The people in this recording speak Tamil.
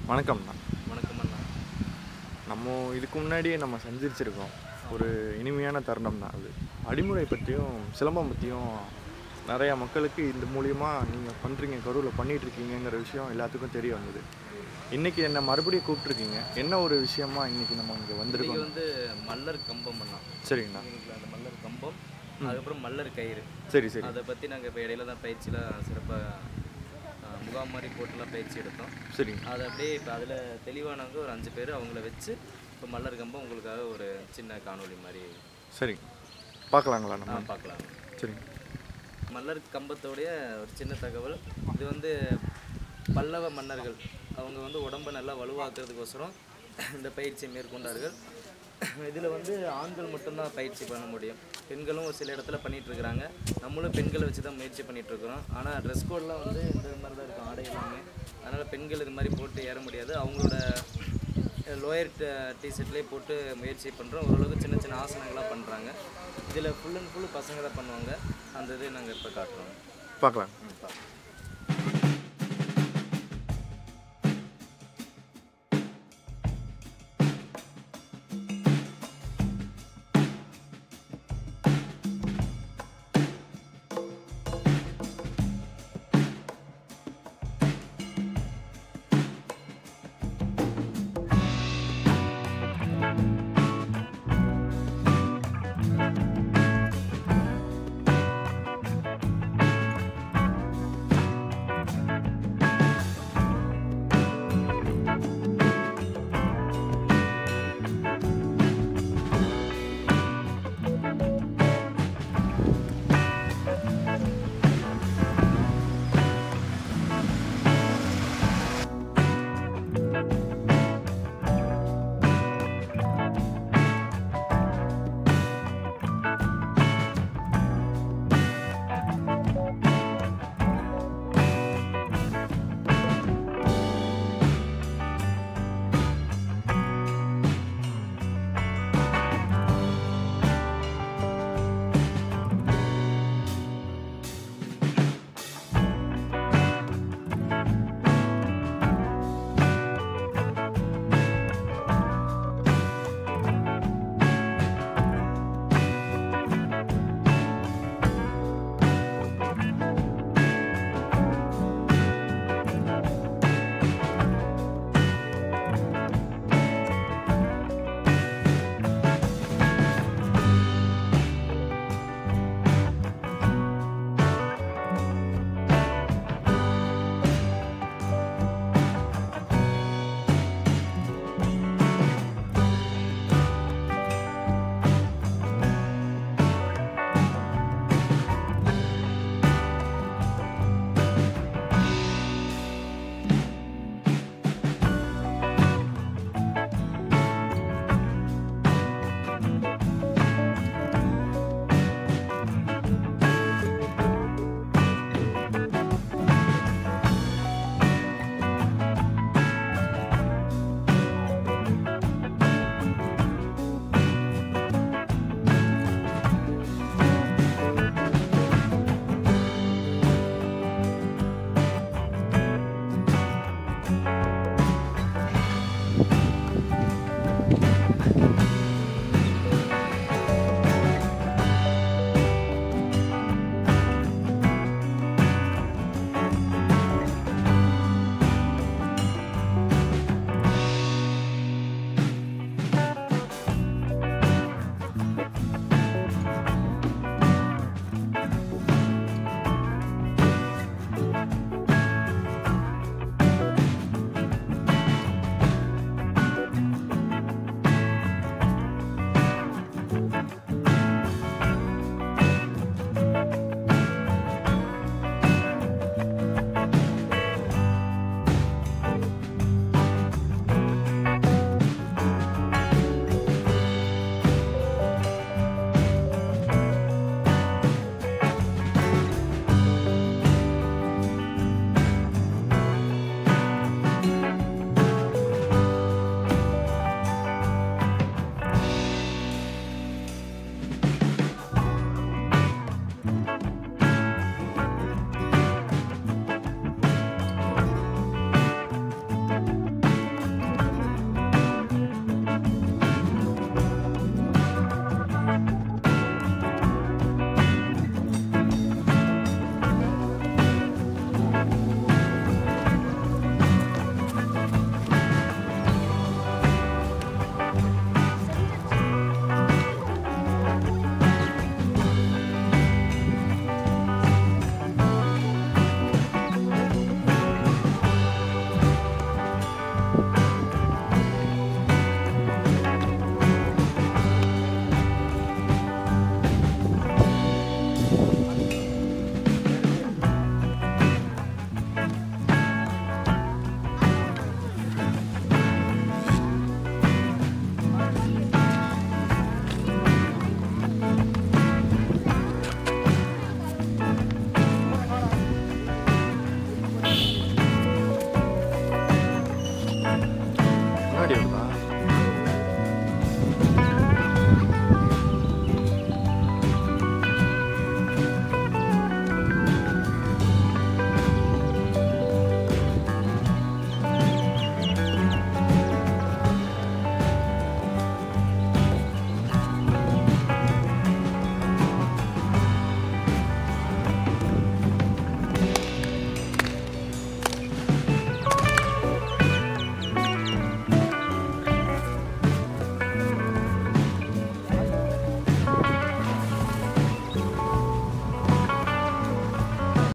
வணக்கம்ண்ணா வணக்கம் அண்ணா நம்ம இதுக்கு முன்னாடியே நம்ம சந்திச்சிருக்கோம் ஒரு இனிமையான தருணம் தான் அது அடிமுறை பற்றியும் சிலம்பம் பற்றியும் நிறையா மக்களுக்கு இந்த மூலியமாக நீங்கள் பண்ணுறீங்க கரூரில் பண்ணிட்டு இருக்கீங்கங்கிற விஷயம் எல்லாத்துக்கும் தெரிய வந்தது இன்றைக்கி என்ன மறுபடியும் கூப்பிட்ருக்கீங்க என்ன ஒரு விஷயமா இன்றைக்கி நம்ம இங்கே இது வந்திருக்கோம் வந்து மல்லர் கம்பம் அண்ணா சரிங்கண்ணா எங்களுக்கு அந்த மல்லர் கம்பம் அதுக்கப்புறம் மல்லர் கயிறு சரி சரி அதை பற்றி நாங்கள் இப்போ இடையில தான் பயிற்சிலாம் சிறப்பாக முகாம் மாதிரி போட்டுலாம் பயிற்சி எடுத்தோம் சரிங்க அதை அப்படியே இப்போ அதில் தெளிவானவங்க ஒரு அஞ்சு பேர் அவங்கள வச்சு இப்போ மல்லர் கம்பம் உங்களுக்காக ஒரு சின்ன காணொளி மாதிரி சரிங்க பார்க்கலாங்களா ஆ, நம்ம பார்க்கலாம் சரிங்க மல்லர் கம்பத்தோடைய ஒரு சின்ன தகவல் இது வந்து பல்லவ மன்னர்கள் அவங்க வந்து உடம்பை நல்லா வலுவாக்குறதுக்கோசரம் இந்த பயிற்சியை மேற்கொண்டார்கள் இதில் வந்து ஆண்கள் மட்டும்தான் பயிற்சி பண்ண முடியும் பெண்களும் ஒரு சில இடத்துல பண்ணிட்டு இருக்கிறாங்க நம்மளும் பெண்களை வச்சு தான் முயற்சி பண்ணிட்டு இருக்கிறோம் ஆனால் ட்ரெஸ் கோட்லாம் வந்து இந்த மாதிரி தான் இருக்கும் ஆடை எல்லாமே அதனால் பெண்கள் இது மாதிரி போட்டு ஏற முடியாது அவங்களோட லோயர் டிஷர்ட்லேயே போட்டு முயற்சி பண்ணுறோம் ஓரளவுக்கு சின்ன சின்ன ஆசனங்களாக பண்ணுறாங்க இதில் ஃபுல் அண்ட் ஃபுல் பசங்க தான் பண்ணுவாங்க அந்த இதை நாங்கள் இப்போ காட்டுறோம் பார்க்கலாம்